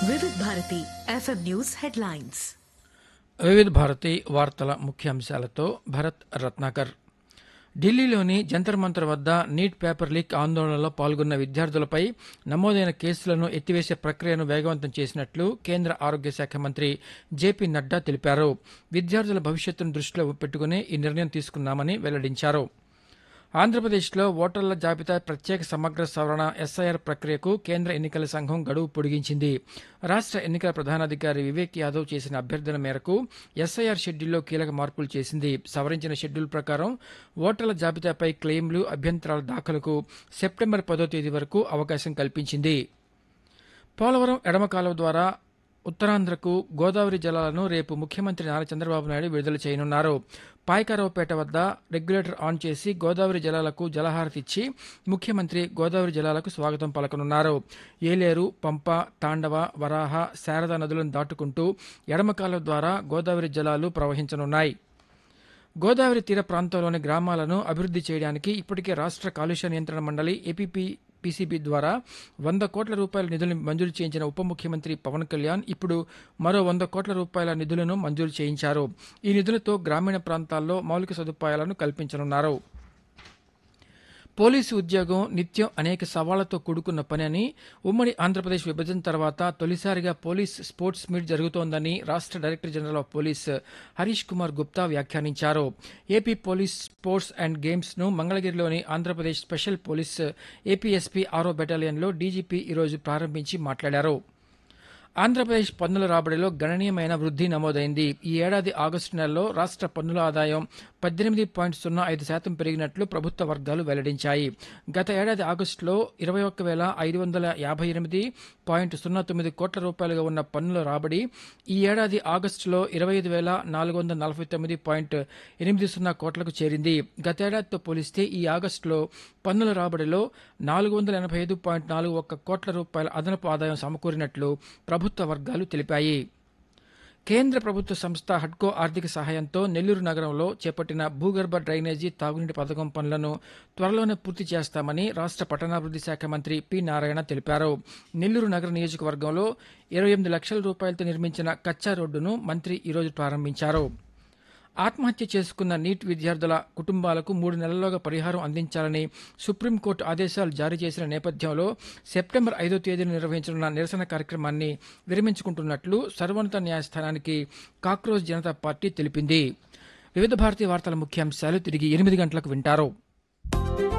వివిధ Bharati FM news headlines వివిధ భారతి వార్తల ముఖ్యాంశాలతో భరత్ రత్నాకర్ ఢిల్లీలోని జంతర్ మంతర్ వద్ద నీట్ పేపర్ లీక్ ఆందోళనలో పాల్గొన్న విద్యార్థులపై నమోదైన కేసులను ఎత్తివేసే ప్రక్రియను వేగవంతం చేసినట్లు కేంద్ర ఆరోగ్య శాఖ మంత్రి జేపీ నడ్డా తెలిపారు విద్యార్థుల భవిష్యత్తును దృష్టిలో పెట్టుకుని ఈ నిర్ణయం తీసుకున్నామని వెల్లడించారు ఆంధ్రప్రదేశ్లో ఓటర్ల జాబితా ప్రత్యేక సమగ్ర సవరణ ఎస్ఐఆర్ ప్రక్రియకు కేంద్ర ఎన్నికల సంఘం గడువు పొడిగించింది రాష్ట్ర ఎన్నికల ప్రధానాధికారి వివేక్ యాదవ్ చేసిన అభ్యర్థన మేరకు ఎస్ఐఆర్ షెడ్యూల్లో కీలక మార్పులు చేసింది సవరించిన షెడ్యూల్ ప్రకారం ఓటర్ల జాబితాపై క్లెయిమ్లు అభ్యంతరాల దాఖలకు సెప్టెంబర్ పదో తేదీ వరకు అవకాశం కల్పించింది పోలవరం ఎడమ కాలువ ద్వారా ఉత్తరాంధ్రకు గోదావరి జలాలను రేపు ముఖ్యమంత్రి నారా చంద్రబాబు నాయుడు విడుదల చేయనున్నారు పాయకారావుపేట వద్ద రెగ్యులేటర్ ఆన్ చేసి గోదావరి జలాలకు జలహారతి ఇచ్చి ముఖ్యమంత్రి గోదావరి జలాలకు స్వాగతం పలకనున్నారు ఏలేరు పంప తాండవ వరాహ శారద నదులను దాటుకుంటూ ఎడమ కాలువ ద్వారా గోదావరి జలాలు ప్రవహించనున్నాయి గోదావరి తీర ప్రాంతంలోని గ్రామాలను అభివృద్ధి చేయడానికి ఇప్పటికే రాష్ట్ర కాలుష్య నియంత్రణ మండలి ఏపీపీ పీసీబీ ద్వారా వంద కోట్ల రూపాయల నిధులను మంజూరు చేయించిన ఉప ముఖ్యమంత్రి పవన్ కళ్యాణ్ ఇప్పుడు మరో వంద కోట్ల రూపాయల నిధులను మంజూరు చేయించారు ఈ నిధులతో గ్రామీణ ప్రాంతాల్లో మౌలిక సదుపాయాలను కల్పించనున్నారు పోలీసు ఉద్యోగం నిత్యం అనేక సవాళ్లతో కూడుకున్న పని అని ఉమ్మడి ఆంధ్రప్రదేశ్ విభజన తర్వాత తొలిసారిగా పోలీస్ స్పోర్ట్స్ మీట్ జరుగుతోందని రాష్ట్ర director general of police Harish Kumar Gupta వ్యాఖ్యానించారు AP police sports and games ను మంగళగిరిలోని ఆంధ్రప్రదేశ్ స్పెషల్ పోలీస్ ఏపీఎస్పీ ఆరో బెటాలియన్లో డీజీపీ ఈరోజు ప్రారంభించి మాట్లాడారు ఆంధ్రప్రదేశ్ పన్నుల రాబడిలో గణనీయమైన వృద్ధి నమోదైంది ఈ ఏడాది ఆగస్టు నెలలో రాష్ట్ర పన్నుల ఆదాయం పద్దెనిమిది పాయింట్ సున్నా ఐదు శాతం పెరిగినట్లు ప్రభుత్వ వర్గాలు వెల్లడించాయి గత ఏడాది ఆగస్టులో ఇరవై ఒక్క వేల ఐదు వందల యాభై ఎనిమిది పాయింట్ సున్నా తొమ్మిది కోట్ల రూపాయలుగా ఉన్న పన్నుల రాబడి ఈ ఏడాది ఆగస్టులో ఇరవై ఐదు వేల నాలుగు వందల నలభై తొమ్మిది పాయింట్ ఎనిమిది సున్నా కోట్లకు చేరింది గతేడాదితో పోలిస్తే ఈ ఆగస్టులో పన్నుల రాబడిలో నాలుగు వందల ఎనభై ఐదు పాయింట్ నాలుగు ఒక్క కోట్ల రూపాయల అదనపు ఆదాయం సమకూరినట్లు ప్రభుత్వ వర్గాలు తెలిపాయి కేంద్ర ప్రభుత్వ సంస్థ హడ్కో ఆర్థిక సహాయంతో నెల్లూరు నగరంలో చేపట్టిన భూగర్భ డ్రైనేజీ తాగునీటి పథకం పనులను త్వరలోనే పూర్తి చేస్తామని రాష్ట్ర పట్టణాభివృద్ధి శాఖ మంత్రి పి నారాయణ తెలిపారు నెల్లూరు నగర నియోజకవర్గంలో ఇరవై ఎనిమిది లక్షల రూపాయలతో నిర్మించిన కచ్చా రోడ్డును మంత్రి ఈరోజు ప్రారంభించారు ఆత్మహత్య చేసుకున్న నీట్ విద్యార్థుల కుటుంబాలకు మూడు నెలల్లోగా పరిహారం అందించాలని సుప్రీంకోర్టు ఆదేశాలు జారీ చేసిన నేపథ్యంలో సెప్టెంబర్ ఐదో తేదీన నిర్వహించనున్న నిరసన కార్యక్రమాన్ని విరమించుకుంటున్నట్లు సర్వోన్నత న్యాయస్థానానికి కాక్రోజ్ జనతా పార్టీ తెలిపింది వివిధ భారతీయ వార్తల ముఖ్యాంశాలు తిరిగి ఎనిమిది గంటలకు వింటారు